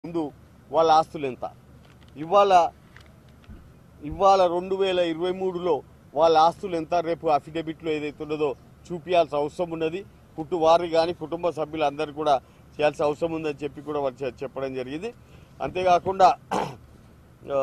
ముందు వాళ్ళ ఆస్తులు ఎంత ఇవాళ ఇవాళ రెండు వేల ఇరవై మూడులో వాళ్ళ ఆస్తులు ఎంత రేపు అఫిడవిట్లో ఏదైతే ఉన్నదో చూపించాల్సిన అవసరం ఉన్నది కుటు వారు కానీ కుటుంబ సభ్యులందరూ కూడా చేయాల్సిన అవసరం ఉందని చెప్పి కూడా వాళ్ళు చె- చెప్పడం జరిగింది అంతేకాకుండా ఆ,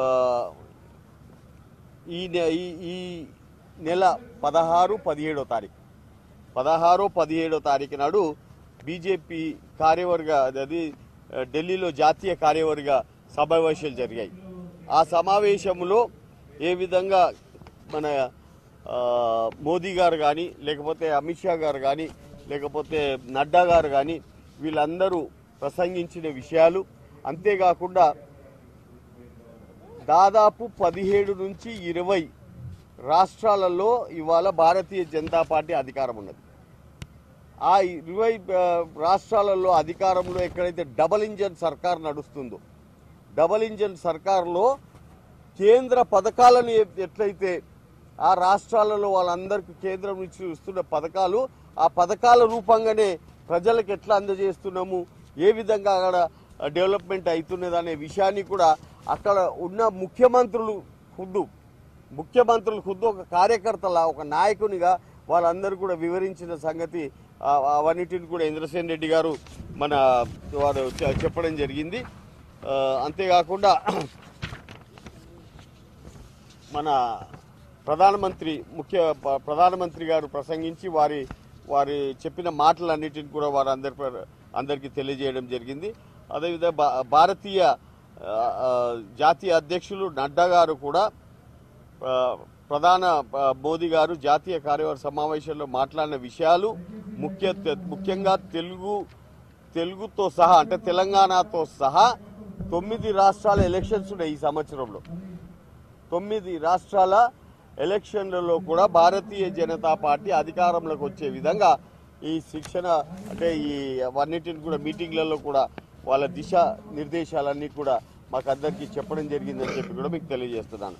ఈ నె- ఈ ఈ నెల పదహారు పదిహేడో తారీఖు పదహారో పదిహేడో తారీఖు నాడు బీజేపీ కార్యవర్గ అది ఆ, ఢిల్లీలో జాతీయ కార్యవర్గ సమావేశాలు జరిగాయి ఆ సమావేశంలో ఏ విధంగా మన ఆ, మోదీ గారు కానీ లేకపోతే అమిత్ షా గారు కానీ లేకపోతే నడ్డా గారు కానీ వీళ్ళందరూ ప్రసంగించిన విషయాలు అంతేకాకుండా దాదాపు పదిహేడు నుంచి ఇరవై రాష్ట్రాలలో ఇవాళ భారతీయ జనతా పార్టీ అధికారం ఉన్నది ఆ ఇరవై ఆ, రాష్ట్రాలలో అధికారంలో ఎక్కడైతే డబల్ ఇంజన్ సర్కార్ నడుస్తుందో డబల్ ఇంజన్ సర్కార్లో కేంద్ర పథకాలను ఎ- ఎట్లయితే ఆ రాష్ట్రాలలో వాళ్ళందరికీ కేంద్రం నుంచి ఇస్తున్న పథకాలు ఆ పథకాల రూపంగానే ప్రజలకు ఎట్లా అందజేస్తున్నాము ఏ విధంగా అక్కడ డెవలప్మెంట్ అవుతున్నది అనే విషయాన్ని కూడా అక్కడ ఉన్న ముఖ్యమంత్రులు ఖుద్దు ముఖ్యమంత్రులు ఖుద్దు ఒక కార్యకర్తలా ఒక నాయకునిగా వాళ్ళందరూ కూడా వివరించిన సంగతి ఆ- అవన్నిటిని కూడా ఇంద్రసేన్ రెడ్డి గారు మన వారు చె- చెప్పడం జరిగింది ఆ, అంతేకాకుండా మన ప్రధానమంత్రి ముఖ్య ప- ప్రధానమంత్రి గారు ప్రసంగించి వారి వారి చెప్పిన మాటలన్నిటిని కూడా వారు అందరి ప- అందరికీ తెలియజేయడం జరిగింది అదేవిధంగా భా- భారతీయ ఆ, ఆ, జాతీయ అధ్యక్షులు నడ్డా గారు కూడా ఆ, ప్రధాన ఆ, మోదీ గారు జాతీయ కార్యవర్గ సమావేశంలో మాట్లాడిన విషయాలు ముఖ్య ముఖ్యంగా తెలుగు తెలుగుతో సహా అంటే తెలంగాణతో సహా తొమ్మిది రాష్ట్రాల ఎలక్షన్స్ ఉన్నాయి ఈ సంవత్సరంలో తొమ్మిది రాష్ట్రాల ఎలక్షన్లలో కూడా భారతీయ జనతా పార్టీ అధికారంలోకి వచ్చే విధంగా ఈ శిక్షణ అంటే ఈ అన్నిటిని కూడా మీటింగ్లలో కూడా వాళ్ళ దిశ నిర్దేశాలన్నీ కూడా మాకు అందరికీ చెప్పడం జరిగిందని చెప్పి కూడా మీకు తెలియజేస్తున్నాను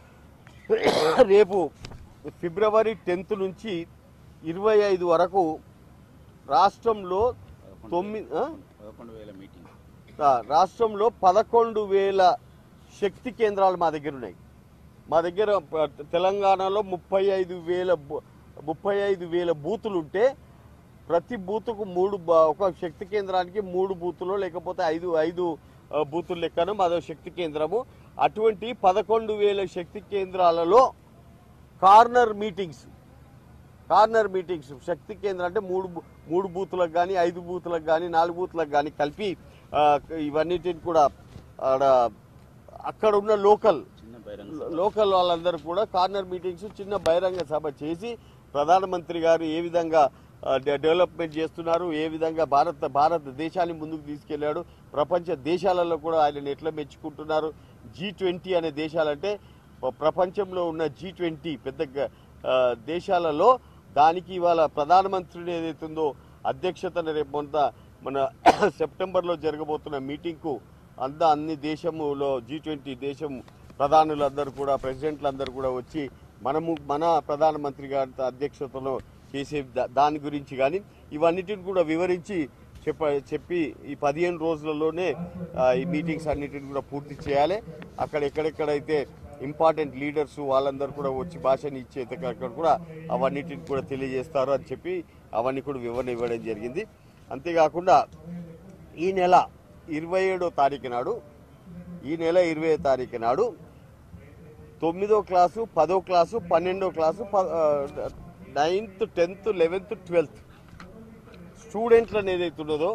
రేపు ఫిబ్రవరి టెన్త్ నుంచి ఇరవై ఐదు వరకు రాష్ట్రంలో తొమ్మిది ఆ? పదకొండు వేల మీటింగ్ ఆ, రాష్ట్రంలో పదకొండు వేల శక్తి కేంద్రాలు మా దగ్గర ఉన్నాయి మా దగ్గర ప- తెలంగాణలో ముప్పై ఐదు వేల బూ- ముప్పై ఐదు వేల బూతులు ఉంటే ప్రతి బూతుకు మూడు బ- ఒక శక్తి కేంద్రానికి మూడు బూతులు లేకపోతే ఐదు ఐదు ఆ, బూతులు లెక్కన మాదో శక్తి కేంద్రము అటువంటి పదకొండు వేల శక్తి కేంద్రాలలో కార్నర్ మీటింగ్స్ కార్నర్ మీటింగ్స్ శక్తి కేంద్రం అంటే మూడు బూ- మూడు బూతులకు కానీ ఐదు బూతులకు కానీ నాలుగు బూతులకు కానీ కలిపి ఆ, ఇవన్నిటిని కూడా ఆడ అక్కడ ఉన్న లోకల్ చిన్న బహిరంగ లోకల్ వాళ్ళందరూ కూడా కార్నర్ మీటింగ్స్ చిన్న బహిరంగ సభ చేసి ప్రధానమంత్రి గారు ఏ విధంగా ఆ, డె- డెవలప్మెంట్ చేస్తున్నారు ఏ విధంగా భారత భారతదేశాన్ని ముందుకు తీసుకెళ్లాడు ప్రపంచ దేశాలలో కూడా ఆయన ఎట్లా మెచ్చుకుంటున్నారు జీ ట్వంటీ అనే దేశాలంటే ప్ర- ప్రపంచంలో ఉన్న జీ ట్వంటీ పెద్ద గ- ఆ, దేశాలలో దానికి ఇవాళ ప్రధానమంత్రిని ఏదైతుందో అధ్యక్షతన రేపు మొన్న మన సెప్టెంబర్లో జరగబోతున్న మీటింగ్కు అంతా అన్ని దేశములో జీ ట్వంటీ దేశం ప్రధానులందరూ కూడా ప్రెసిడెంట్లందరూ కూడా వచ్చి మనము మన ప్రధానమంత్రి గారి అధ్యక్షతలో చేసే దా- దాని గురించి కానీ ఇవన్నిటిని కూడా వివరించి చెప్ప చెప్పి ఈ పదిహేను రోజులలోనే ఆ, ఈ మీటింగ్స్ అన్నిటిని కూడా పూర్తి చేయాలి అక్కడ ఎక్కడెక్కడైతే ఇంపార్టెంట్ లీడర్స్ వాళ్ళందరూ కూడా వచ్చి భాషని ఇచ్చే అక్కడ కూడా అవన్నిటిని కూడా తెలియజేస్తారు అని చెప్పి అవన్నీ కూడా వివరణ ఇవ్వడం జరిగింది అంతేకాకుండా ఈ నెల ఇరవై ఏడో తారీఖు నాడు ఈ నెల ఇరవై తారీఖు నాడు తొమ్మిదో క్లాసు పదో క్లాసు పన్నెండో క్లాసు ప- ఆ, నైన్త్ టెన్త్ లెవెన్త్ ట్వెల్త్ స్టూడెంట్లను ఏదైతే ఉన్నదో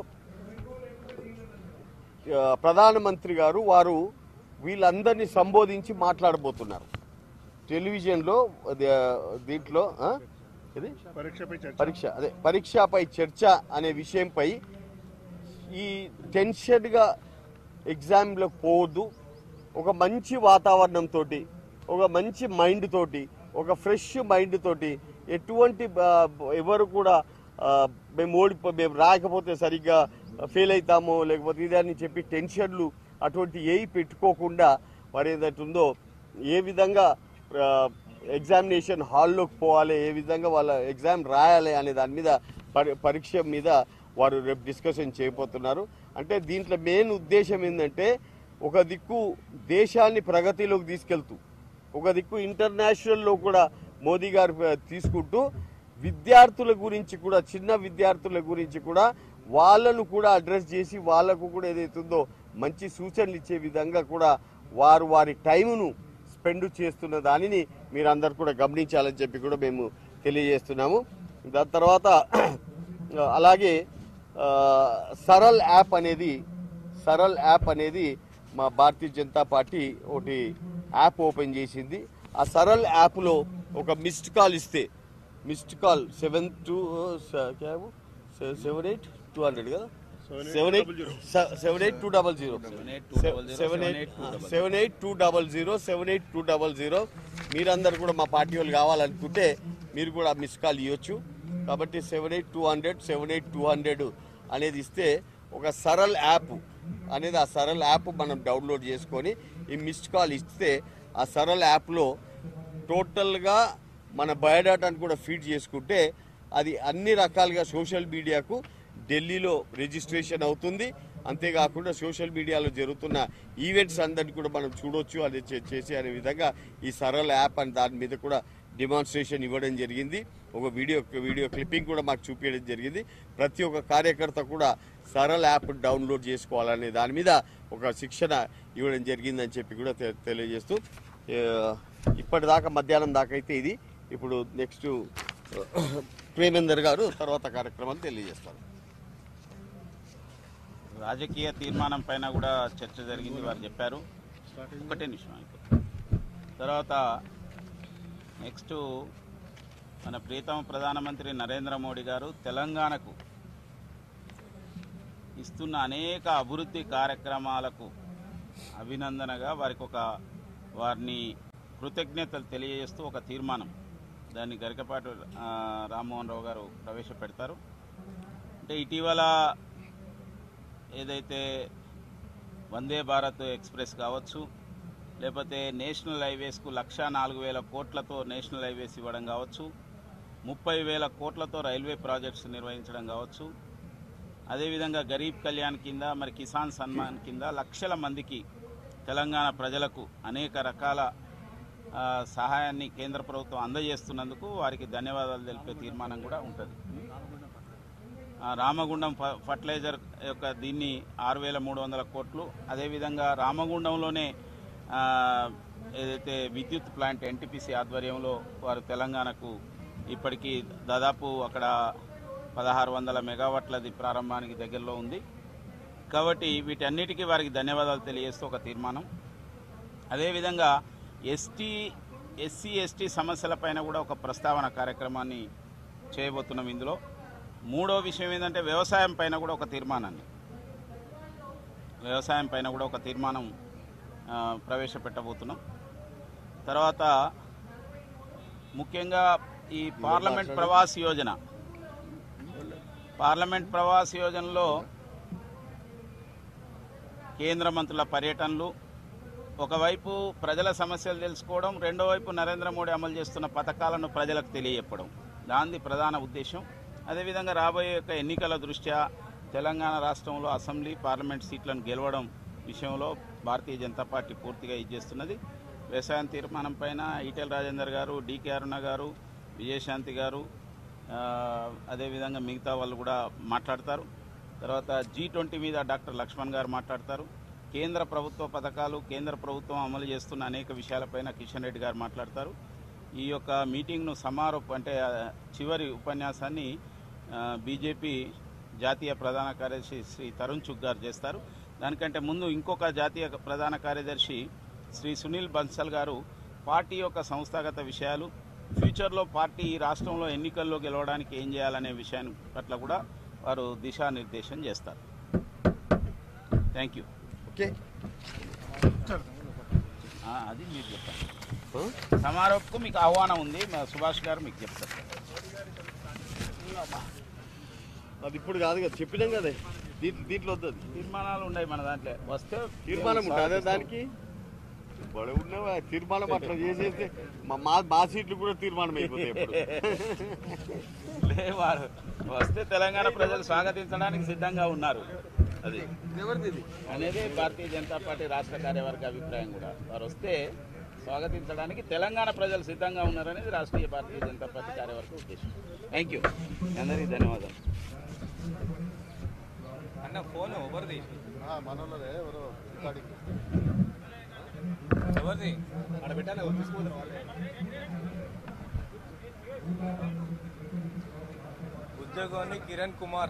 ఆ, ప్రధానమంత్రి గారు వారు వీళ్ళందరినీ సంబోధించి మాట్లాడబోతున్నారు టెలివిజన్లో అది, ఆ, దీంట్లో ఆ? ఇది పరీక్షపై చర్చ పరీక్ష అదే పరీక్షపై చర్చ అనే విషయంపై ఈ టెన్షన్గా ఎగ్జామ్లో పోవద్దు ఒక మంచి వాతావరణంతో ఒక మంచి మైండ్ తోటి ఒక ఫ్రెష్ మైండ్ తోటి ఎటువంటి ఆ, ఎవరు కూడా ఆ, మేము ఓడిపో మేము రాకపోతే సరిగ్గా ఫెయిల్ అవుతామో లేకపోతే ఇదని చెప్పి టెన్షన్లు అటువంటి ఏవి పెట్టుకోకుండా మరి ఏదైతే ఉందో ఏ విధంగా ఆ, ఎగ్జామినేషన్ హాల్లోకి పోవాలి ఏ విధంగా వాళ్ళ ఎగ్జామ్ రాయాలి అనే దాని మీద పరి- పరీక్ష మీద వారు రేపు డిస్కషన్ చేయబోతున్నారు అంటే దీంట్లో మెయిన్ ఉద్దేశం ఏంటంటే ఒక దిక్కు దేశాన్ని ప్రగతిలోకి తీసుకెళ్తూ ఒక దిక్కు ఇంటర్నేషనల్లో కూడా మోదీ గారు ఆ, తీసుకుంటూ విద్యార్థుల గురించి కూడా చిన్న విద్యార్థుల గురించి కూడా వాళ్ళను కూడా అడ్రస్ చేసి వాళ్ళకు కూడా ఏదైతుందో మంచి సూచనలు ఇచ్చే విధంగా కూడా వారు వారి టైమును స్పెండ్ చేస్తున్న దానిని మీరందరూ కూడా గమనించాలని చెప్పి కూడా మేము తెలియజేస్తున్నాము దాని తర్వాత అలాగే ఆ, సరల్ యాప్ అనేది సరల్ యాప్ అనేది మా భారతీయ జనతా పార్టీ ఒకటి యాప్ ఓపెన్ చేసింది ఆ సరల్ యాప్లో ఒక మిస్డ్ కాల్ ఇస్తే missed call seven two seven eight two hundred కదా seven eight seven eight two double zero seven eight seven eight two double zero seven eight two double zero మీరందరూ కూడా మా పార్టీ వాళ్ళు కావాలనుకుంటే మీరు కూడా మిస్ కాల్ ఇవ్వచ్చు కాబట్టి seven eight two hundred seven eight two hundred అనేది ఇస్తే ఒక సరల్ యాప్ అనేది ఆ సరల్ యాప్ మనం డౌన్లోడ్ చేసుకొని ఈ మిస్డ్ కాల్ ఇస్తే ఆ సరల్ యాప్లో టోటల్గా మన బయోడాటాను కూడా ఫీడ్ చేసుకుంటే అది అన్ని రకాలుగా సోషల్ మీడియాకు ఢిల్లీలో రిజిస్ట్రేషన్ అవుతుంది అంతేకాకుండా సోషల్ మీడియాలో జరుగుతున్న ఈవెంట్స్ అందరినీ కూడా మనం చూడొచ్చు అది చే- చేసి అనే విధంగా ఈ సరళ యాప్ అని దాని మీద కూడా డిమాన్స్ట్రేషన్ ఇవ్వడం జరిగింది ఒక వీడియో వీడియో క్లిప్పింగ్ కూడా మాకు చూపించడం జరిగింది ప్రతి ఒక్క కార్యకర్త కూడా సరళ యాప్ డౌన్లోడ్ చేసుకోవాలనే దాని మీద ఒక శిక్షణ ఇవ్వడం జరిగిందని చెప్పి కూడా తె- తెలియజేస్తూ ఏ, ఇప్పటిదాకా మధ్యాహ్నం దాకా అయితే ఇది ఇప్పుడు నెక్స్ట్ ప్రేమేందర్ గారు తర్వాత కార్యక్రమాలు తెలియజేస్తారు రాజకీయ తీర్మానం పైన కూడా చర్చ జరిగింది వారు చెప్పారు ఒకటే నిమిషం అయిపోతుంది తర్వాత నెక్స్ట్ మన ప్రీతమ ప్రధానమంత్రి నరేంద్ర మోడీ గారు తెలంగాణకు ఇస్తున్న అనేక అభివృద్ధి కార్యక్రమాలకు అభినందనగా వారికి ఒక వారిని కృతజ్ఞతలు తెలియజేస్తూ ఒక తీర్మానం దాన్ని గరికపాటి ఆ, రామ్మోహన్ రావు గారు ప్రవేశపెడతారు అంటే ఇటీవల ఏదైతే వందే భారత్ ఎక్స్ప్రెస్ కావచ్చు లేకపోతే నేషనల్ హైవేస్కు లక్ష నాలుగు వేల కోట్లతో నేషనల్ హైవేస్ ఇవ్వడం కావచ్చు ముప్పై వేల కోట్లతో రైల్వే ప్రాజెక్ట్స్ నిర్వహించడం కావచ్చు అదేవిధంగా గరీబ్ కళ్యాణ్ కింద మరి కిసాన్ సన్మాన్ కింద లక్షల మందికి తెలంగాణ ప్రజలకు అనేక రకాల ఆ, సహాయాన్ని కేంద్ర ప్రభుత్వం అందజేస్తున్నందుకు వారికి ధన్యవాదాలు తెలిపే తీర్మానం కూడా ఉంటుంది ఆ, రామగుండం ఫ- ఫర్టిలైజర్ యొక్క దీన్ని ఆరు వేల మూడు వందల కోట్లు అదేవిధంగా రామగుండంలోనే ఆ, ఏదైతే విద్యుత్ ప్లాంట్ ఎన్టీపీసీ ఆధ్వర్యంలో వారు తెలంగాణకు ఇప్పటికీ దాదాపు అక్కడ పదహారు వందల మెగావాట్లది ప్రారంభానికి దగ్గరలో ఉంది కాబట్టి వీటన్నిటికీ వారికి ధన్యవాదాలు తెలియజేస్తూ ఒక తీర్మానం అదేవిధంగా ఎస్టీ ఎస్సీ ఎస్టీ సమస్యలపైన కూడా ఒక ప్రస్తావన కార్యక్రమాన్ని చేయబోతున్నాం ఇందులో మూడో విషయం ఏంటంటే వ్యవసాయం పైన కూడా ఒక తీర్మానాన్ని వ్యవసాయం పైన కూడా ఒక తీర్మానం ఆ, ప్రవేశపెట్టబోతున్నాం తర్వాత ముఖ్యంగా ఈ పార్లమెంట్ ప్రవాస్ యోజన పార్లమెంట్ ప్రవాస్ యోజనలో కేంద్ర మంత్రుల పర్యటనలు ఒకవైపు ప్రజల సమస్యలు తెలుసుకోవడం రెండో వైపు నరేంద్ర మోడీ అమలు చేస్తున్న పథకాలను ప్రజలకు తెలియజెప్పడం దాని ప్రధాన ఉద్దేశం అదేవిధంగా రాబోయే యొక్క ఎన్నికల దృష్ట్యా తెలంగాణ రాష్ట్రంలో అసెంబ్లీ పార్లమెంట్ సీట్లను గెలవడం విషయంలో భారతీయ జనతా పార్టీ పూర్తిగా ఇచ్చేస్తున్నది వ్యవసాయం తీర్మానం పైన ఈటెల రాజేందర్ గారు డికే అరుణ గారు విజయశాంతి గారు ఆ, అదేవిధంగా మిగతా వాళ్ళు కూడా మాట్లాడతారు తర్వాత జీ ట్వంటీ మీద డాక్టర్ లక్ష్మణ్ గారు మాట్లాడతారు కేంద్ర ప్రభుత్వ పథకాలు కేంద్ర ప్రభుత్వం అమలు చేస్తున్న అనేక విషయాలపైన కిషన్ రెడ్డి గారు మాట్లాడతారు ఈ యొక్క మీటింగ్ను సమారోప్ అంటే ఆ, చివరి ఉపన్యాసాన్ని ఆ, బీజేపీ జాతీయ ప్రధాన కార్యదర్శి శ్రీ తరుణ్ చుగ్ గారు చేస్తారు దానికంటే ముందు ఇంకొక జాతీయ ప్రధాన కార్యదర్శి శ్రీ సునీల్ బన్సల్ గారు పార్టీ యొక్క సంస్థాగత విషయాలు ఫ్యూచర్లో పార్టీ ఈ రాష్ట్రంలో ఎన్నికల్లో గెలవడానికి ఏం చేయాలనే విషయాన్ని పట్ల కూడా వారు దిశానిర్దేశం చేస్తారు థ్యాంక్ యూ ఓకే అది మీరు చెప్పండి సమారోహకు మీకు ఆహ్వానం ఉంది మా సుభాష్ గారు మీకు చెప్తారు అది ఇప్పుడు కాదు కదా చెప్పినాం కదా దీంట్లో దీంట్లో వద్దు అది. తీర్మానాలు ఉన్నాయి మన దాంట్లో వస్తే తీర్మానం ఉంటుంది అదే దానికి బడ ఉన్నవా తీర్మానం అట్లా చేసేస్తే మా- మా మా సీట్లు కూడా తీర్మానం అయిపోతాయి ఇప్పుడు లే వారు వస్తే తెలంగాణ ప్రజలు స్వాగతించడానికి సిద్ధంగా ఉన్నారు అది అనేది భారతీయ జనతా పార్టీ రాష్ట్ర కార్యవర్గ అభిప్రాయం కూడా వారు వస్తే స్వాగతించడానికి తెలంగాణ ప్రజలు సిద్ధంగా ఉన్నారనేది రాష్ట్రీయ భారతీయ జనతా పార్టీ కార్యవర్గ ఉద్దేశం థ్యాంక్ యూ అందరికీ ధన్యవాదాలు అన్న ఫోన్ ఎవరిది మనోళ్ళదే ఎవరో రికార్డింగ్ ఎవరిది అక్కడ పెట్టాలి తీసుకుంటారు ఉద్యోగాన్ని కిరణ్ కుమార్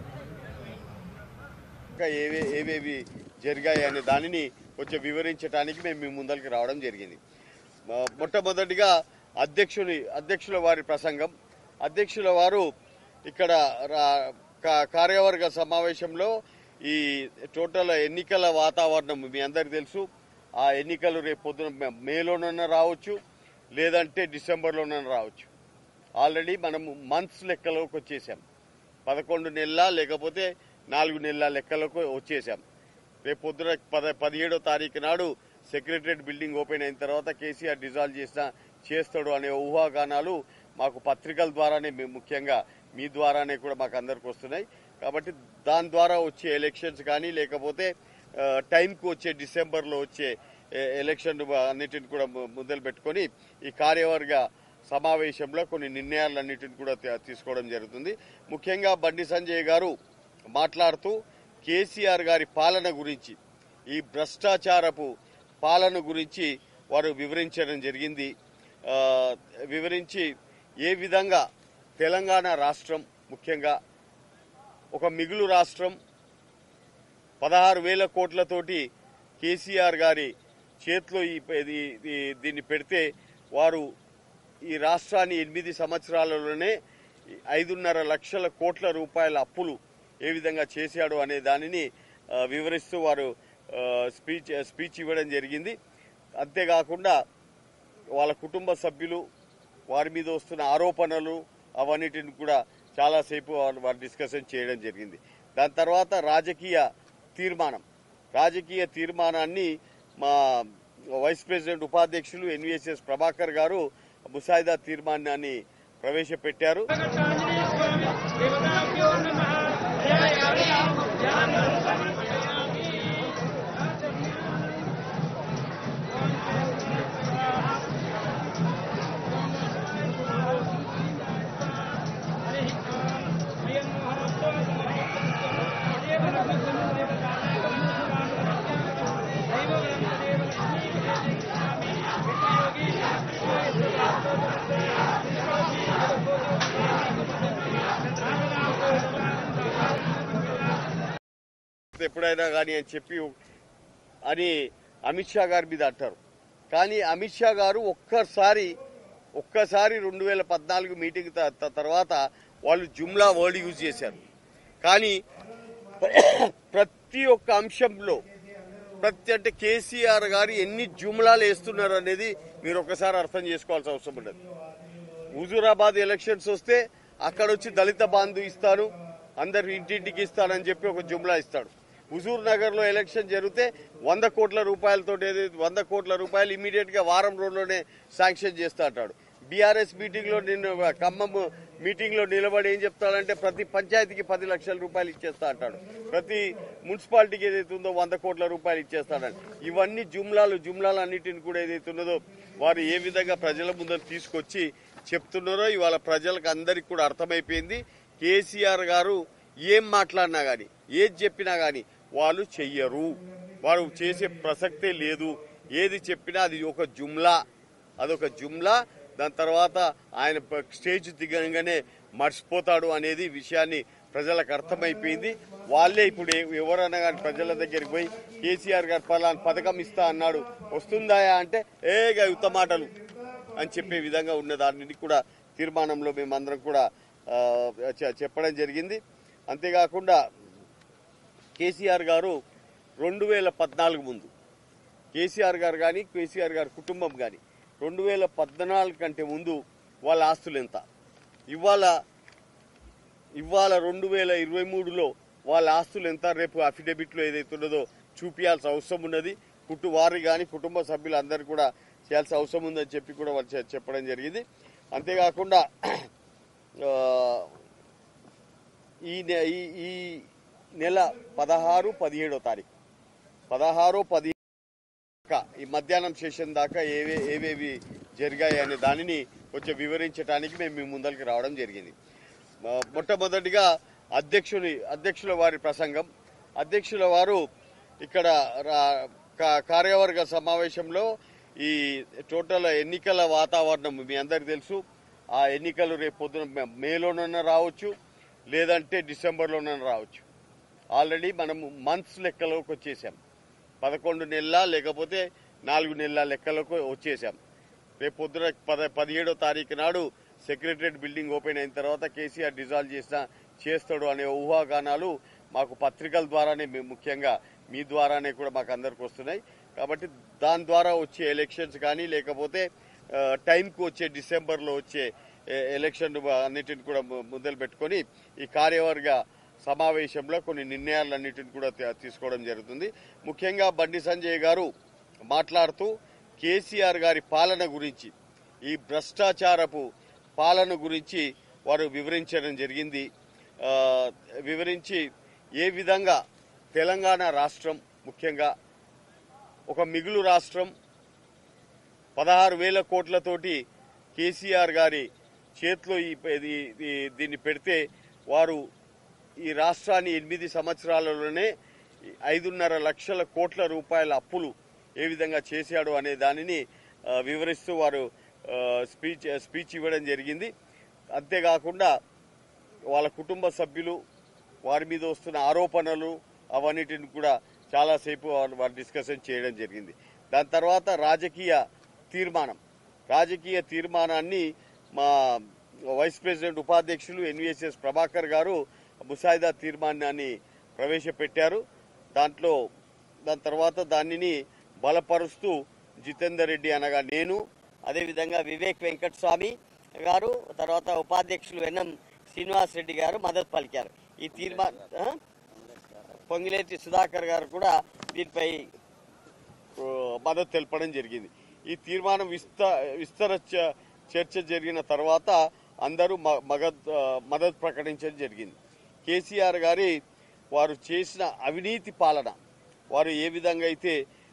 ఇంకా ఏవే ఏవేవి జరిగాయి అనే దానిని కొంచెం వివరించడానికి మేము మీ ముందరికి రావడం జరిగింది ఆ, మొట్టమొదటిగా అధ్యక్షుని అధ్యక్షుల వారి ప్రసంగం అధ్యక్షుల వారు ఇక్కడ రా- కా- కార్యవర్గ సమావేశంలో ఈ టోటల్ ఎన్నికల వాతావరణం మీ అందరికి తెలుసు ఆ ఎన్నికలు రేపు పొద్దున మే- మేలోనన్నా రావచ్చు లేదంటే డిసెంబర్లోనన్నా రావచ్చు ఆల్రెడీ మనము మంత్స్ లెక్కలోకి వచ్చేసాం పదకొండు నెలల లేకపోతే నాలుగు నెలల లెక్కలకు వచ్చేసాం రేపు పొద్దున పద పదిహేడో తారీఖు నాడు సెక్రటరియట్ బిల్డింగ్ ఓపెన్ అయిన తర్వాత కేసీఆర్ డిజాల్వ్ చేసిన చేస్తాడు అనే ఊహాగానాలు మాకు పత్రికల ద్వారానే మేము ముఖ్యంగా మీ ద్వారానే కూడా మాకు అందరికి వస్తున్నాయి కాబట్టి దాని ద్వారా వచ్చే ఎలక్షన్స్ కానీ లేకపోతే ఆ, టైంకి వచ్చే డిసెంబర్లో వచ్చే ఎ- ఎలక్షన్ అన్నిటిని కూడా ము- మొదలు పెట్టుకొని ఈ కార్యవర్గ సమావేశంలో కొన్ని నిర్ణయాలన్నిటిని కూడా తీ- తీసుకోవడం జరుగుతుంది ముఖ్యంగా బండి సంజయ్ గారు మాట్లాడుతూ కేసీఆర్ గారి పాలన గురించి ఈ భ్రష్టాచారపు పాలన గురించి వారు వివరించడం జరిగింది ఆ, వివరించి ఏ విధంగా తెలంగాణ రాష్ట్రం ముఖ్యంగా ఒక మిగులు రాష్ట్రం పదహారు వేల కోట్లతోటి కేసీఆర్ గారి చేతిలో ఈ ఇది- ఇది- దీన్ని పెడితే వారు ఈ రాష్ట్రాన్ని ఎనిమిది సంవత్సరాలలోనే ఐదున్నర లక్షల కోట్ల రూపాయల అప్పులు ఏ విధంగా చేశాడు అనే దానిని ఆ, వివరిస్తూ వారు ఆ, స్పీచ్ స్పీచ్ ఇవ్వడం జరిగింది అంతేకాకుండా వాళ్ళ కుటుంబ సభ్యులు వారి మీద వస్తున్న ఆరోపణలు అవన్నిటిని కూడా చాలాసేపు వారు వారు డిస్కషన్ చేయడం జరిగింది దాని తర్వాత రాజకీయ తీర్మానం రాజకీయ తీర్మానాన్ని మా వైస్ ప్రెసిడెంట్ ఉపాధ్యక్షులు ఎన్విఎస్ఎస్ ప్రభాకర్ గారు ముసాయిదా తీర్మానాన్ని ప్రవేశపెట్టారు ఎప్పుడైనా కానీ అని చెప్పి అని అమిత్ షా గారి మీద అంటారు కానీ అమిత్ షా గారు ఒక్కసారి ఒక్కసారి రెండు వేల పద్నాలుగు మీటింగ్ త- త- తర్వాత వాళ్ళు జుమ్లా వర్డ్ యూజ్ చేశారు కానీ ప్రతి ఒక్క అంశంలో ప్రతి అంటే కేసీఆర్ గారు ఎన్ని జుమ్లాలు వేస్తున్నారు అనేది మీరు ఒకసారి అర్థం చేసుకోవాల్సిన అవసరం ఉన్నది హుజూరాబాద్ ఎలక్షన్స్ వస్తే అక్కడ వచ్చి దళిత బంధు ఇస్తాను అందరు ఇంటింటికి ఇస్తానని చెప్పి ఒక జుమ్లా ఇస్తాడు హుజూర్ నగర్ లో ఎలక్షన్ జరిగితే వంద కోట్ల రూపాయలతో వంద కోట్ల రూపాయలు ఇమీడియట్ గా వారం రోజుల్లోనే శాంక్షన్ చేస్తా అంటాడు బీఆర్ఎస్ మీటింగ్ లో నిన్న ఖమ్మం మీటింగ్ లో నిలబడి ఏం చెప్తాడంటే ప్రతి పంచాయతీకి పది లక్షల రూపాయలు ఇచ్చేస్తా అంటాడు ప్రతి మున్సిపాలిటీకి ఏదైతే ఉందో వంద కోట్ల రూపాయలు ఇచ్చేస్తాడని ఇవన్నీ జుమ్లాలు జుమ్లాలు అన్నిటిని కూడా ఏదైతే ఉన్నదో వారు ఏ విధంగా ప్రజల ముందర తీసుకొచ్చి చెప్తున్నారో ఇవాళ ప్రజలకు అందరికి కూడా అర్థమైపోయింది కేసీఆర్ గారు ఏం మాట్లాడినా గాని ఏది చెప్పినా గాని వాళ్ళు చెయ్యరు వారు చేసే ప్రసక్తే లేదు ఏది చెప్పినా అది ఒక జుమ్లా అదొక జుమ్లా దాని తర్వాత ఆయన ప- స్టేజ్ దిగంగానే మర్చిపోతాడు అనేది విషయాన్ని ప్రజలకు అర్థమైపోయింది వాళ్ళే ఇప్పుడు ఏ- ఎవరైనా కానీ ప్రజల దగ్గరికి పోయి కేసీఆర్ గారు పలానా పథకం ఇస్తా అన్నాడు వస్తుందాయా అంటే ఏ గా యుద్ధ మాటలు అని చెప్పే విధంగా ఉన్న దానిని కూడా తీర్మానంలో మేమందరం కూడా ఆ, చె- చెప్పడం జరిగింది అంతేకాకుండా కేసీఆర్ గారు రెండు వేల పద్నాలుగు ముందు కేసీఆర్ గారు కానీ కేసీఆర్ గారి కుటుంబం కానీ రెండు వేల పద్నాలుగు కంటే ముందు వాళ్ళ ఆస్తులు ఎంత ఇవాళ ఇవాళ రెండు వేల ఇరవై మూడులో వాళ్ళ ఆస్తులు ఎంత రేపు అఫిడవిట్లో ఏదైతే ఉన్నదో చూపించాల్సిన అవసరం ఉన్నది కుటు వారి కానీ కుటుంబ సభ్యులు అందరూ కూడా చేయాల్సిన అవసరం ఉందని చెప్పి కూడా వాళ్ళు చె- చెప్పడం జరిగింది అంతేకాకుండా ఆ, ఈ నె- ఈ ఈ నెల పదహారు పదిహేడో తారీఖు పదహారు పది దాకా ఈ మధ్యాహ్నం సెషన్ దాకా ఏవే ఏవేవి జరిగాయి అనే దానిని కొంచెం వివరించడానికి మేము మీ ముందరికి రావడం జరిగింది ఆ, మొట్టమొదటిగా అధ్యక్షుని అధ్యక్షుల వారి ప్రసంగం అధ్యక్షుల వారు ఇక్కడ రా- కా- కార్యవర్గ సమావేశంలో ఈ టోటల్ ఎన్నికల వాతావరణం మీ అందరికి తెలుసు ఆ ఎన్నికలు రేపు పొద్దున మే- మేలోనన్నా రావచ్చు లేదంటే డిసెంబర్లోనన్నా రావచ్చు ఆల్రెడీ మనము మంత్స్ లెక్కలోకి వచ్చేసాం పదకొండు నెలల లేకపోతే నాలుగు నెలల లెక్కలకు వచ్చేసాం రేపు పొద్దున పద పదిహేడో తారీఖు నాడు సెక్రటరియట్ బిల్డింగ్ ఓపెన్ అయిన తర్వాత కేసీఆర్ డిజాల్వ్ చేసిన చేస్తాడు అనే ఊహాగానాలు మాకు పత్రికల ద్వారానే మేము ముఖ్యంగా మీ ద్వారానే కూడా మాకు అందరికి వస్తున్నాయి కాబట్టి దాని ద్వారా వచ్చే ఎలక్షన్స్ కానీ లేకపోతే ఆ, టైంకు వచ్చే డిసెంబర్లో వచ్చే ఎ- ఎలక్షన్ అన్నిటిని కూడా ము- మొదలు పెట్టుకొని ఈ కార్యవర్గ సమావేశంలో కొన్ని నిర్ణయాలన్నిటిని కూడా తీ- తీసుకోవడం జరుగుతుంది ముఖ్యంగా బండి సంజయ్ గారు మాట్లాడుతూ కేసీఆర్ గారి పాలన గురించి ఈ భ్రష్టాచారపు పాలన గురించి వారు వివరించడం జరిగింది ఆ, వివరించి ఏ విధంగా తెలంగాణ రాష్ట్రం ముఖ్యంగా ఒక మిగులు రాష్ట్రం పదహారు వేల కోట్లతోటి కేసీఆర్ గారి చేతిలో ఈ ఇది- ఈ- దీన్ని పెడితే వారు ఈ రాష్ట్రాన్ని ఎనిమిది సంవత్సరాలలోనే ఐదున్నర లక్షల కోట్ల రూపాయల అప్పులు ఏ విధంగా చేశాడు అనే దానిని ఆ, వివరిస్తూ వారు ఆ, స్పీచ్ స్పీచ్ ఇవ్వడం జరిగింది అంతేకాకుండా వాళ్ళ కుటుంబ సభ్యులు వారి మీద వస్తున్న ఆరోపణలు అవన్నిటిని కూడా చాలాసేపు వారు వారు డిస్కషన్ చేయడం జరిగింది దాని తర్వాత రాజకీయ తీర్మానం రాజకీయ తీర్మానాన్ని మా వైస్ ప్రెసిడెంట్ ఉపాధ్యక్షులు ఎన్విఎస్ఎస్ ప్రభాకర్ గారు ముసాయిదా తీర్మానాన్ని ప్రవేశపెట్టారు దాంట్లో దాని తర్వాత దానిని బలపరుస్తూ జితేందర్ రెడ్డి అనగా నేను అదేవిధంగా వివేక్ వెంకట స్వామి గారు తర్వాత ఉపాధ్యక్షులు ఎన్ఎం శ్రీనివాస్ రెడ్డి గారు మద్దతు పలికారు ఈ తీర్మానం పొంగిలేటి సుధాకర్ గారు కూడా దీనిపై ఆ, మద్దతు తెలపడం జరిగింది ఈ తీర్మానం విస్త విస్తర చ- చర్చ జరిగిన తర్వాత అందరూ మ- మగద్ ఆ, మద్దతు ప్రకటించడం జరిగింది కేసీఆర్ గారి వారు చేసిన అవినీతి పాలన వారు ఏ విధంగా అయితే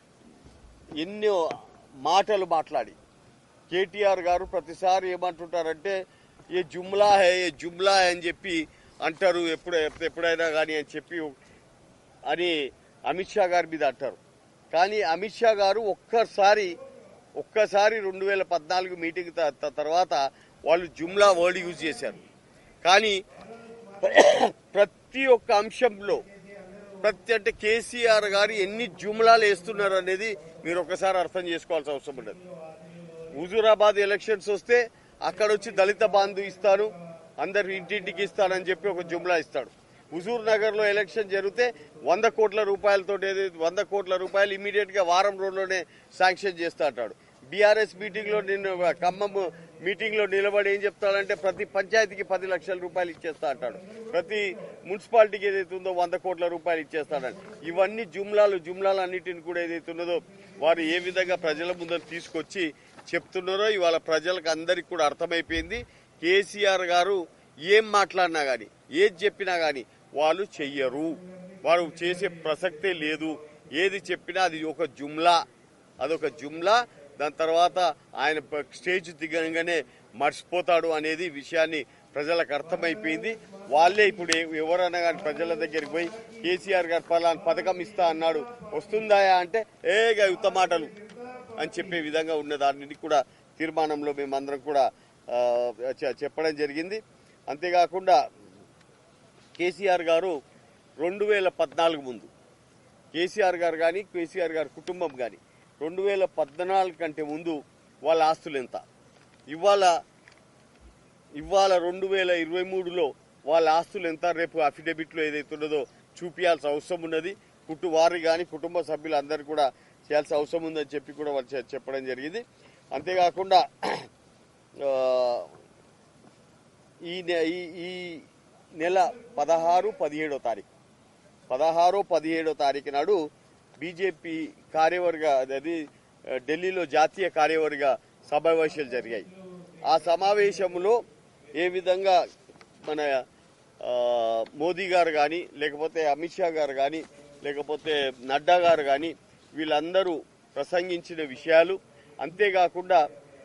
ఎన్నో మాటలు మాట్లాడి కేటీఆర్ గారు ప్రతిసారి ఏమంటుంటారంటే ఏ జుమ్లా హే ఏ జుమ్లా హే అని చెప్పి అంటారు ఎప్పుడు ఎప్పుడైనా కానీ అని చెప్పి అని అమిత్ షా గారి మీద అంటారు కానీ అమిత్ షా గారు ఒక్కసారి ఒక్కసారి రెండు వేల పద్నాలుగు మీటింగ్ త- త- తర్వాత వాళ్ళు జుమ్లా వర్డ్ యూజ్ చేశారు కానీ ప్రతి ఒక్క అంశంలో ప్రతి అంటే కేసీఆర్ గారు ఎన్ని జుమ్లాలు వేస్తున్నారు అనేది మీరు ఒకసారి అర్థం చేసుకోవాల్సిన అవసరం ఉండదు హుజూరాబాద్ ఎలక్షన్స్ వస్తే అక్కడ వచ్చి దళిత బంధు ఇస్తాను అందరు ఇంటింటికి ఇస్తానని చెప్పి ఒక జుమ్లా ఇస్తాడు హుజూర్ నగర్ లో ఎలక్షన్ జరిగితే వంద కోట్ల రూపాయలతో వంద కోట్ల రూపాయలు ఇమీడియట్ గా వారం రోజుల్లోనే శాంక్షన్ చేస్తా అంటాడు బీఆర్ఎస్ మీటింగ్ లో నిన్న ఖమ్మం మీటింగ్ లో నిలబడి ఏం చెప్తాడంటే ప్రతి పంచాయతీకి పది లక్షల రూపాయలు ఇచ్చేస్తా అంటాడు ప్రతి మున్సిపాలిటీకి ఏదైతే ఉందో వంద కోట్ల రూపాయలు ఇచ్చేస్తాడని ఇవన్నీ జుమ్లాలు జుమ్లాలు అన్నిటిని కూడా ఏదైతే ఉన్నదో వారు ఏ విధంగా ప్రజల ముందర తీసుకొచ్చి చెప్తున్నారో ఇవాళ ప్రజలకు అందరికి కూడా అర్థమైపోయింది కేసీఆర్ గారు ఏం మాట్లాడినా గాని ఏది చెప్పినా గాని వాళ్ళు చెయ్యరు వారు చేసే ప్రసక్తే లేదు ఏది చెప్పినా అది ఒక జుమ్లా అదొక జుమ్లా దాని తర్వాత ఆయన ప- స్టేజ్ దిగంగానే మర్చిపోతాడు అనేది విషయాన్ని ప్రజలకు అర్థమైపోయింది వాళ్ళే ఇప్పుడు ఏ- ఎవరన్నా కానీ ప్రజల దగ్గరికి పోయి కేసీఆర్ గారు పలానా పథకం ఇస్తా అన్నాడు వస్తుందా అంటే ఏగా యుద్ధ మాటలు అని చెప్పే విధంగా ఉన్న దానిని కూడా తీర్మానంలో మేమందరం కూడా ఆ, చె- చెప్పడం జరిగింది అంతేకాకుండా కేసీఆర్ గారు రెండు వేల పద్నాలుగు ముందు కేసీఆర్ గారు కానీ కేసీఆర్ గారి కుటుంబం కానీ రెండు వేల పద్నాలుగు కంటే ముందు వాళ్ళ ఆస్తులు ఎంత ఇవాళ ఇవాళ రెండు వేల ఇరవై మూడులో వాళ్ళ ఆస్తులు ఎంత రేపు అఫిడవిట్లో ఏదైతే ఉన్నదో చూపించాల్సిన అవసరం ఉన్నది కుటు వారి కానీ కుటుంబ సభ్యులందరూ కూడా చేయాల్సిన అవసరం ఉందని చెప్పి కూడా వాళ్ళు చె- చెప్పడం జరిగింది అంతేకాకుండా ఆ, ఈ నె- ఈ ఈ నెల పదహారు పదిహేడో తారీఖు పదహారు పదిహేడో తారీఖు నాడు బీజేపీ కార్యవర్గ అది ఆ, ఢిల్లీలో జాతీయ కార్యవర్గ సమావేశాలు జరిగాయి ఆ సమావేశంలో ఏ విధంగా మన ఆ, మోదీ గారు కానీ లేకపోతే అమిత్ షా గారు కానీ లేకపోతే నడ్డా గారు కానీ వీళ్ళందరూ ప్రసంగించిన విషయాలు అంతేకాకుండా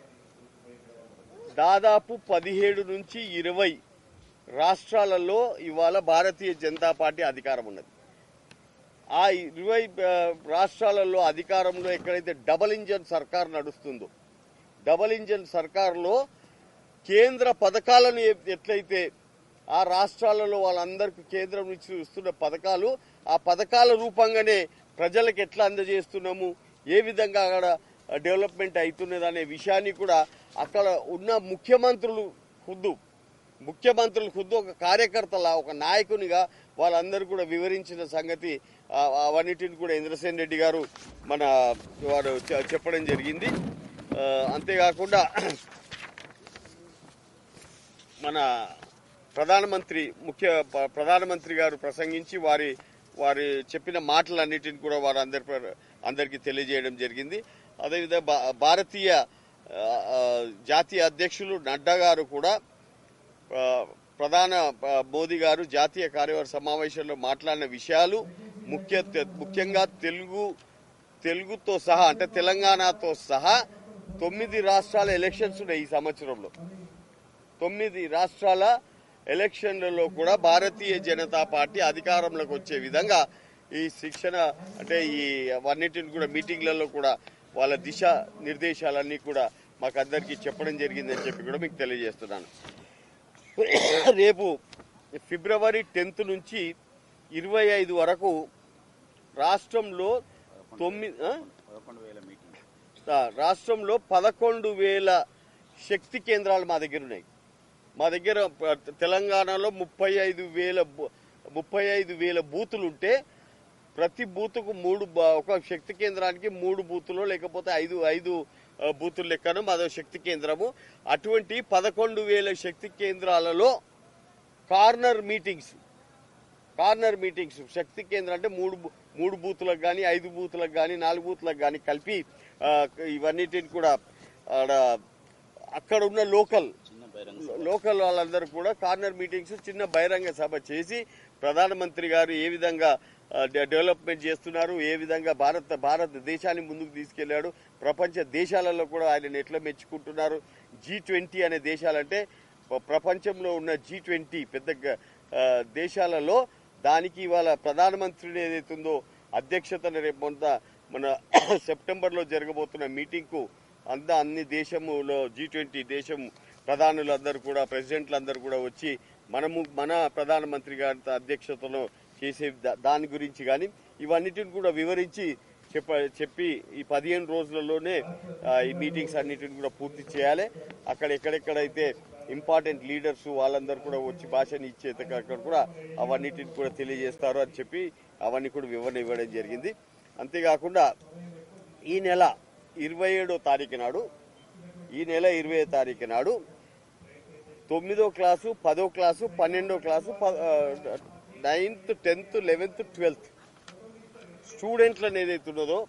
దాదాపు పదిహేడు నుంచి ఇరవై రాష్ట్రాలలో ఇవాళ భారతీయ జనతా పార్టీ అధికారం ఉన్నది ఆ ఇరవై ఆ, రాష్ట్రాలలో అధికారంలో ఎక్కడైతే డబల్ ఇంజన్ సర్కార్ నడుస్తుందో డబల్ ఇంజన్ సర్కార్లో కేంద్ర పథకాలను ఎ- ఎట్లయితే ఆ రాష్ట్రాలలో వాళ్ళందరికీ కేంద్రం నుంచి ఇస్తున్న పథకాలు ఆ పథకాల రూపంగానే ప్రజలకు ఎట్లా అందజేస్తున్నాము ఏ విధంగా అక్కడ డెవలప్మెంట్ అవుతున్నది అనే విషయాన్ని కూడా అక్కడ ఉన్న ముఖ్యమంత్రులు ఖుద్దు ముఖ్యమంత్రులు ఖుద్దు ఒక కార్యకర్తలా ఒక నాయకునిగా వాళ్ళందరూ కూడా వివరించిన సంగతి ఆ, అవన్నిటిని కూడా ఇంద్రసేన్ రెడ్డి గారు మన వారు చె- చెప్పడం జరిగింది ఆ, అంతేకాకుండా మన ప్రధానమంత్రి ముఖ్య ప- ప్రధానమంత్రి గారు ప్రసంగించి వారి వారి చెప్పిన మాటలన్నిటిని కూడా వారు అందరి ప్ర- అందరికీ తెలియజేయడం జరిగింది అదేవిధంగా భా- భారతీయ ఆ, ఆ, జాతీయ అధ్యక్షులు నడ్డా గారు కూడా ఆ, ప్రధాన ఆ, మోదీ గారు జాతీయ కార్యవర్గ సమావేశంలో మాట్లాడిన విషయాలు ముఖ్య ముఖ్యంగా తెలుగు తెలుగుతో సహా అంటే తెలంగాణతో సహా తొమ్మిది రాష్ట్రాల ఎలక్షన్స్ ఉన్నాయి ఈ సంవత్సరంలో తొమ్మిది రాష్ట్రాల ఎలక్షన్లలో కూడా భారతీయ జనతా పార్టీ అధికారంలోకి వచ్చే విధంగా ఈ శిక్షణ అంటే ఈ అన్నిటిని కూడా మీటింగ్లలో కూడా వాళ్ళ దిశ నిర్దేశాలన్నీ కూడా మాకు అందరికీ చెప్పడం జరిగిందని చెప్పి కూడా మీకు తెలియజేస్తున్నాను రేపు ఫిబ్రవరి టెన్త్ నుంచి ఇరవై ఐదు వరకు రాష్ట్రంలో తొమ్మిది ఆ? పదకొండు వేల మీటింగ్ ఆ, రాష్ట్రంలో పదకొండు వేల శక్తి కేంద్రాలు మా దగ్గర ఉన్నాయి మా దగ్గర ప- తెలంగాణలో ముప్పై ఐదు వేల బూ- ముప్పై ఐదు వేల బూతులు ఉంటే ప్రతి బూతుకు మూడు బ- ఒక శక్తి కేంద్రానికి మూడు బూతులు లేకపోతే ఐదు ఐదు ఆ, బూతులు లెక్కన మాదో శక్తి కేంద్రము అటువంటి పదకొండు వేల శక్తి కేంద్రాలలో కార్నర్ మీటింగ్స్ కార్నర్ మీటింగ్స్ శక్తి కేంద్రం అంటే మూడు బూ- మూడు బూతులకు కానీ ఐదు బూతులకు కానీ నాలుగు బూతులకు కానీ కలిపి ఆ, ఇవన్నిటిని కూడా ఆడ అక్కడ ఉన్న లోకల్ చిన్న బహిరంగ లోకల్ వాళ్ళందరూ కూడా కార్నర్ మీటింగ్స్ చిన్న బహిరంగ సభ చేసి ప్రధానమంత్రి గారు ఏ విధంగా ఆ, డె- డెవలప్మెంట్ చేస్తున్నారు ఏ విధంగా భారత భారతదేశాన్ని ముందుకు తీసుకెళ్లాడు ప్రపంచ దేశాలలో కూడా ఆయన ఎట్లా మెచ్చుకుంటున్నారు జీ ట్వంటీ అనే దేశాలంటే ప్ర- ప్రపంచంలో ఉన్న జీ ట్వంటీ పెద్ద గ- ఆ, దేశాలలో దానికి ఇవాళ ప్రధానమంత్రిని ఏదైతుందో అధ్యక్షతన రేపు మొన్న మన సెప్టెంబర్లో జరగబోతున్న మీటింగ్కు అంతా అన్ని దేశములో జీ ట్వంటీ దేశం ప్రధానులందరూ కూడా ప్రెసిడెంట్లందరూ కూడా వచ్చి మనము మన ప్రధానమంత్రి గారి అధ్యక్షతలో చేసే దా- దాని గురించి కానీ ఇవన్నిటిని కూడా వివరించి చెప్ప చెప్పి ఈ పదిహేను రోజులలోనే ఆ, ఈ మీటింగ్స్ అన్నిటిని కూడా పూర్తి చేయాలి అక్కడ ఎక్కడెక్కడైతే ఇంపార్టెంట్ లీడర్స్ వాళ్ళందరూ కూడా వచ్చి భాషని ఇచ్చే అక్కడ కూడా అవన్నిటిని కూడా తెలియజేస్తారు అని చెప్పి అవన్నీ కూడా వివరణ ఇవ్వడం జరిగింది అంతేకాకుండా ఈ నెల ఇరవై ఏడో తారీఖు నాడు ఈ నెల ఇరవై తారీఖు నాడు తొమ్మిదో క్లాసు పదో క్లాసు పన్నెండో class ninth tenth eleventh twelfth స్టూడెంట్లను ఏదైతే ఉన్నదో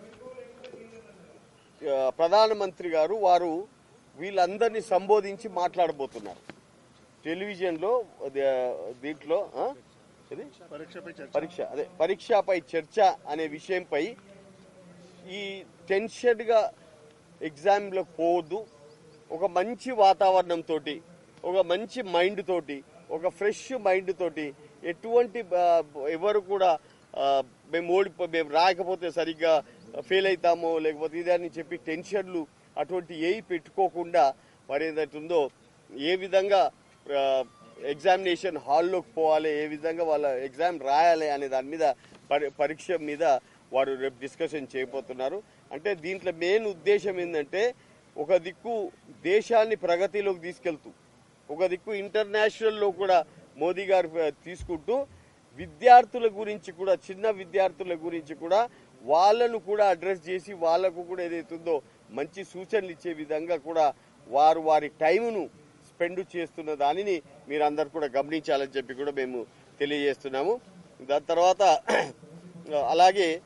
ఆ, ప్రధానమంత్రి గారు వారు వీళ్ళందరినీ సంబోధించి మాట్లాడబోతున్నారు టెలివిజన్లో అదే, దీంట్లో ఆ? ఇది? పరీక్ష అదే పరీక్షపై చర్చ అనే విషయంపై ఈ టెన్షన్గా ఎగ్జామ్లో పోవద్దు ఒక మంచి వాతావరణం తోటి ఒక మంచి మైండ్ తోటి ఒక ఫ్రెష్ మైండ్ తోటి ఎటువంటి ఆ, ఎవరు కూడా ఆ, మేము ఓడిపో మేము రాకపోతే సరిగ్గా ఫెయిల్ అవుతామో లేకపోతే ఇదే అని చెప్పి టెన్షన్లు అటువంటి ఏవి పెట్టుకోకుండా మరి ఏదైతుందో ఏ విధంగా ఆ, ఎగ్జామినేషన్ హాల్లోకి పోవాలి ఏ విధంగా వాళ్ళ ఎగ్జామ్ రాయాలి అనే దాని మీద పరి- పరీక్ష మీద వారు రేపు డిస్కషన్ చేయబోతున్నారు అంటే దీంట్లో మెయిన్ ఉద్దేశం ఏంటంటే ఒక దిక్కు దేశాన్ని ప్రగతిలోకి తీసుకెళ్తూ ఒక దిక్కు ఇంటర్నేషనల్లో కూడా మోదీ గారు ఆ, తీసుకుంటూ విద్యార్థుల గురించి కూడా చిన్న విద్యార్థుల గురించి కూడా వాళ్ళను కూడా అడ్రస్ చేసి వాళ్ళకు కూడా ఏదైతుందో మంచి సూచనలు ఇచ్చే విధంగా కూడా వారు వారి టైమును స్పెండ్ చేస్తున్న దానిని మీరందరూ కూడా గమనించాలని చెప్పి కూడా మేము తెలియజేస్తున్నాము దాని తర్వాత అలాగే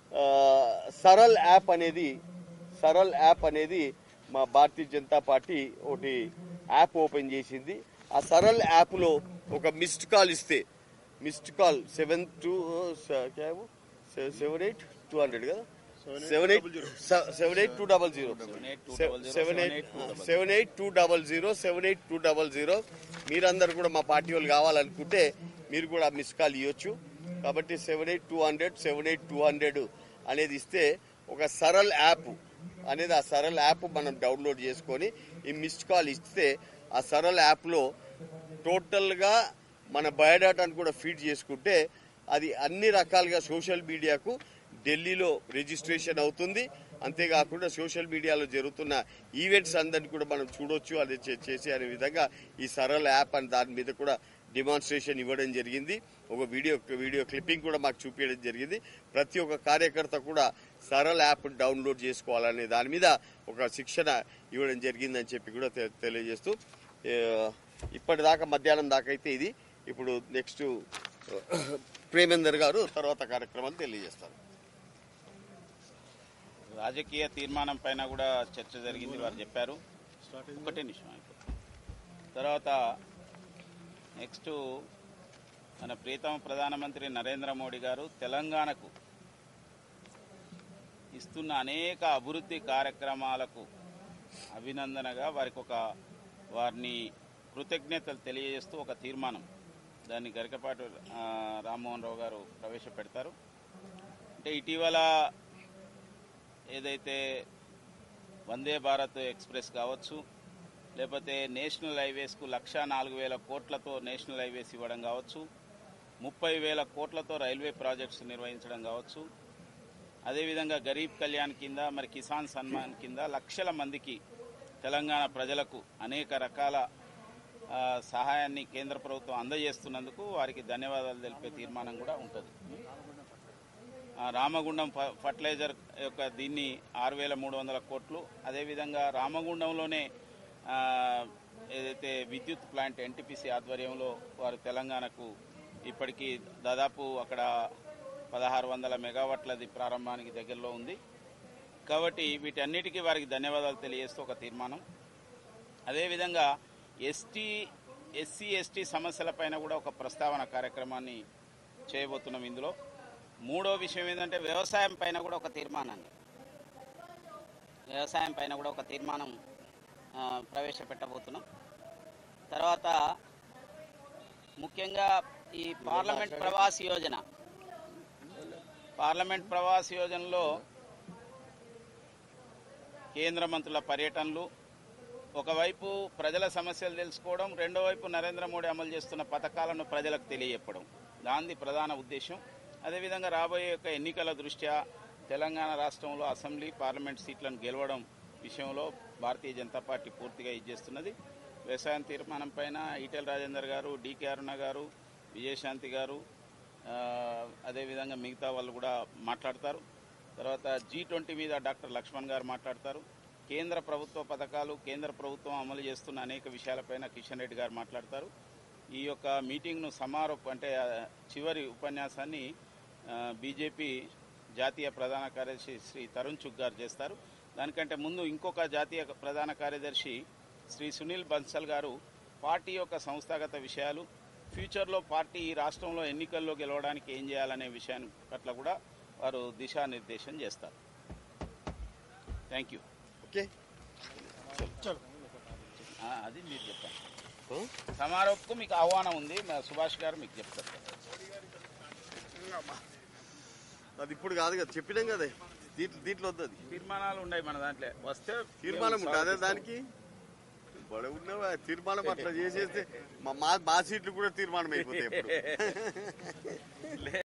ఆ, సరల్ యాప్ అనేది సరల్ యాప్ అనేది మా భారతీయ జనతా పార్టీ ఒకటి యాప్ ఓపెన్ చేసింది ఆ సరల్ యాప్లో ఒక మిస్డ్ కాల్ ఇస్తే missed call seven two seven eight two hundred కదా seven eight seven eight two double zero seven eight seven eight two double zero seven eight two double zero మీరందరూ కూడా మా పార్టీ వాళ్ళు కావాలనుకుంటే మీరు కూడా మిస్ కాల్ ఇవ్వచ్చు కాబట్టి seven eight two hundred seven eight two hundred అనేది ఇస్తే ఒక సరల్ యాప్ అనేది ఆ సరల్ యాప్ మనం డౌన్లోడ్ చేసుకొని ఈ మిస్డ్ కాల్ ఇస్తే ఆ సరల్ యాప్లో టోటల్గా మన బయోడాటాను కూడా ఫీడ్ చేసుకుంటే అది అన్ని రకాలుగా సోషల్ మీడియాకు ఢిల్లీలో రిజిస్ట్రేషన్ అవుతుంది అంతేకాకుండా సోషల్ మీడియాలో జరుగుతున్న ఈవెంట్స్ అందరిని కూడా మనం చూడొచ్చు అది చే- చేసే అనే విధంగా ఈ సరళ యాప్ అని దాని మీద కూడా డిమాన్స్ట్రేషన్ ఇవ్వడం జరిగింది ఒక వీడియో వీడియో క్లిప్పింగ్ కూడా మాకు చూపించడం జరిగింది ప్రతి ఒక్క కార్యకర్త కూడా సరళ యాప్ డౌన్లోడ్ చేసుకోవాలనే దాని మీద ఒక శిక్షణ ఇవ్వడం జరిగిందని చెప్పి కూడా తె- తెలియజేస్తూ ఏ, ఇప్పటిదాకా మధ్యాహ్నం దాకా అయితే ఇది ఇప్పుడు నెక్స్ట్ ప్రేమేందర్ గారు తర్వాత కార్యక్రమాలు తెలియజేస్తారు రాజకీయ తీర్మానం పైన కూడా చర్చ జరిగింది వారు చెప్పారు ఒకటే నిమిషం అయిపోతుంది. తర్వాత నెక్స్ట్ మన ప్రీతమ ప్రధానమంత్రి నరేంద్ర మోడీ గారు తెలంగాణకు ఇస్తున్న అనేక అభివృద్ధి కార్యక్రమాలకు అభినందనగా వారికి ఒక వారిని కృతజ్ఞతలు తెలియజేస్తూ ఒక తీర్మానం దాన్ని గరికపాటి ఆ, రామ్మోహన్ రావు గారు ప్రవేశపెడతారు అంటే ఇటీవల ఏదైతే వందే భారత్ ఎక్స్ప్రెస్ కావచ్చు లేకపోతే నేషనల్ హైవేస్కు లక్ష నాలుగు వేల కోట్లతో నేషనల్ హైవేస్ ఇవ్వడం కావచ్చు ముప్పై వేల కోట్లతో రైల్వే ప్రాజెక్ట్స్ నిర్వహించడం కావచ్చు అదేవిధంగా గరీబ్ కళ్యాణ్ కింద మరి కిసాన్ సన్మాన్ కింద లక్షల మందికి తెలంగాణ ప్రజలకు అనేక రకాల ఆ, సహాయాన్ని కేంద్ర ప్రభుత్వం అందజేస్తున్నందుకు వారికి ధన్యవాదాలు తెలిపే తీర్మానం కూడా ఉంటుంది ఆ, రామగుండం ఫ- ఫర్టిలైజర్ యొక్క దీన్ని ఆరు వేల మూడు వందల కోట్లు అదేవిధంగా రామగుండంలోనే ఆ, ఏదైతే విద్యుత్ ప్లాంట్ ఎన్టీపీసీ ఆధ్వర్యంలో వారు తెలంగాణకు ఇప్పటికీ దాదాపు అక్కడ పదహారు వందల మెగావాట్లది ప్రారంభానికి దగ్గరలో ఉంది కాబట్టి వీటన్నిటికీ వారికి ధన్యవాదాలు తెలియజేస్తూ ఒక తీర్మానం అదేవిధంగా ఎస్టీ ఎస్సీ ఎస్టీ సమస్యలపైన కూడా ఒక ప్రస్తావన కార్యక్రమాన్ని చేయబోతున్నాం ఇందులో మూడో విషయం ఏంటంటే వ్యవసాయం పైన కూడా ఒక తీర్మానాన్ని వ్యవసాయం పైన కూడా ఒక తీర్మానం ఆ, ప్రవేశపెట్టబోతున్నాం తర్వాత ముఖ్యంగా ఈ పార్లమెంట్ ప్రవాస్ యోజన పార్లమెంట్ ప్రవాస్ యోజనలో కేంద్ర మంత్రుల పర్యటనలు ఒకవైపు ప్రజల సమస్యలు తెలుసుకోవడం రెండో వైపు నరేంద్ర మోడీ అమలు చేస్తున్న పథకాలను ప్రజలకు తెలియజెప్పడం దాని ప్రధాన ఉద్దేశం అదేవిధంగా రాబోయే యొక్క ఎన్నికల దృష్ట్యా తెలంగాణ రాష్ట్రంలో అసెంబ్లీ పార్లమెంట్ సీట్లను గెలవడం విషయంలో భారతీయ జనతా పార్టీ పూర్తిగా ఇచ్చేస్తున్నది వ్యవసాయం తీర్మానం పైన ఈటెల రాజేందర్ గారు డికే అరుణ గారు విజయశాంతి గారు ఆ, అదేవిధంగా మిగతా వాళ్ళు కూడా మాట్లాడతారు తర్వాత జీ ట్వంటీ మీద డాక్టర్ లక్ష్మణ్ గారు మాట్లాడతారు కేంద్ర ప్రభుత్వ పథకాలు కేంద్ర ప్రభుత్వం అమలు చేస్తున్న అనేక విషయాలపైన కిషన్ రెడ్డి గారు మాట్లాడతారు ఈ యొక్క మీటింగ్ను సమారోప్ అంటే ఆ, చివరి ఉపన్యాసాన్ని ఆ, బీజేపీ జాతీయ ప్రధాన కార్యదర్శి శ్రీ తరుణ్ చుగ్ గారు చేస్తారు దానికంటే ముందు ఇంకొక జాతీయ ప్రధాన కార్యదర్శి శ్రీ సునీల్ బన్సల్ గారు పార్టీ యొక్క సంస్థాగత విషయాలు ఫ్యూచర్లో పార్టీ ఈ రాష్ట్రంలో ఎన్నికల్లో గెలవడానికి ఏం చేయాలనే విషయాన్ని పట్ల కూడా వారు దిశానిర్దేశం చేస్తారు థ్యాంక్ యూ ఓకే ఆ, అది మీరు చెప్పండి సమారోప్కు మీకు ఆహ్వానం ఉంది మా సుభాష్ గారు మీకు చెప్తారు అది ఇప్పుడు కాదు కదా చెప్పినాం కదా దీంట్లో దీంట్లో వద్దు అది తీర్మానాలు ఉన్నాయి మన దాంట్లో వస్తే తీర్మానం ఉంటుంది అదే దానికి బడ ఉన్నవా తీర్మానం అట్లా చేసేస్తే మా మా- మా సీట్లు కూడా తీర్మానం అయిపోతాయి ఇప్పుడు